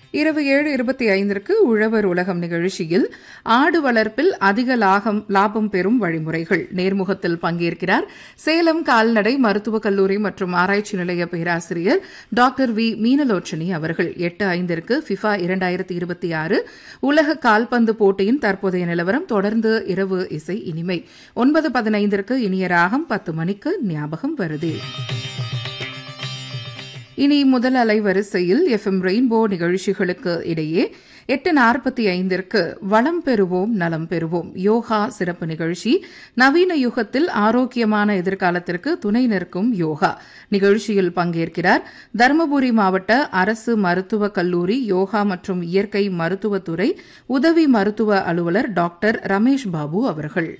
இரவு ஏழு இருபத்தி ஐந்திற்கு உழவர் உலகம் நிகழ்ச்சியில் ஆடு வளர்ப்பில் அதிக லாகம் லாபம் பெறும் வழிமுறைகள் நேர்முகத்தில் பங்கேற்கிறார் சேலம் கால்நடை மருத்துவக் கல்லூரி மற்றும் ஆராய்ச்சி நிலைய பேராசிரியர் டாக்டர் வி மீனலோச்சனி அவர்கள் எட்டு ஐந்திற்கு ஃபிஃபா இரண்டாயிரத்தி இருபத்தி ஆறு உலக கால்பந்து போட்டியின் தற்போதைய நிலவரம் தொடர்ந்து இரவு இசை இனிமை ஒன்பது பதினைந்திற்கு இனிய ராகம் பத்து மணிக்கு ஞாபகம் வருதே இனி முதல் அலைவரிசையில் எஃப்எம் ரெயின்போ நிகழ்ச்சிகளுக்கு இடையே எட்டு நாற்பத்தி ஐந்திற்கு வளம் பெறுவோம் நலம் பெறுவோம் யோகா சிறப்பு நிகழ்ச்சி நவீன யுகத்தில் ஆரோக்கியமான எதிர்காலத்திற்கு துணை நிற்கும் யோகா நிகழ்ச்சியில் பங்கேற்கிறார் தருமபுரி மாவட்ட அரசு மருத்துவக் கல்லூரி யோகா மற்றும் இயற்கை மருத்துவத்துறை உதவி மருத்துவ அலுவலர் டாக்டர் ரமேஷ் பாபு அவர்கள்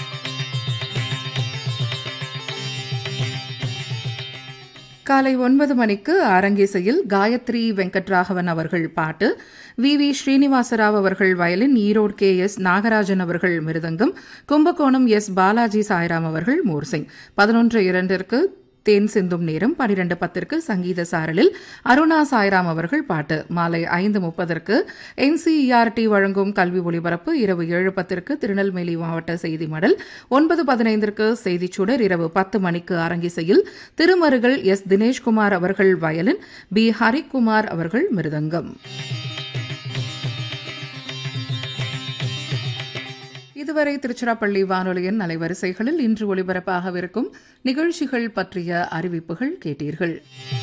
காலை ஒன்பது மணிக்கு அரங்கேசையில் காயத்ரி வெங்கட்ராகவன் அவர்கள் பாட்டு வி வி ஸ்ரீனிவாசராவ் அவர்கள் violin Erode K S Nagarajan அவர்கள் மிருதங்கம் கும்பகோணம் எஸ் பாலாஜி சாய்ராம் அவர்கள் மோர்சிங் பதினொன்று இரண்டிற்கு தேன் சிந்தும் நேரம் பனிரெண்டு பத்திற்கு சங்கீத சாரலில் அருணா சாய்ராம் அவர்கள் பாட்டு மாலை ஐந்து முப்பதற்கு என்சிஇஆர்டி வழங்கும் கல்வி ஒலிபரப்பு இரவு ஏழு பத்திற்கு திருநெல்வேலி மாவட்ட செய்தி மடல் ஒன்பது பதினைந்திற்கு செய்திச் சுடர் இரவு பத்து மணிக்கு அரங்கிசையில் திருமருகள் எஸ் தினேஷ்குமார் அவர்கள் வயலின் பி ஹரிக்குமார் அவர்கள் மிருதங்கம் இதுவரை திருச்சிராப்பள்ளி வானொலியின் அலைவரிசைகளில் இன்று ஒலிபரப்பாகவிருக்கும் நிகழ்ச்சிகள் பற்றிய அறிவிப்புகள் கேட்டீர்கள்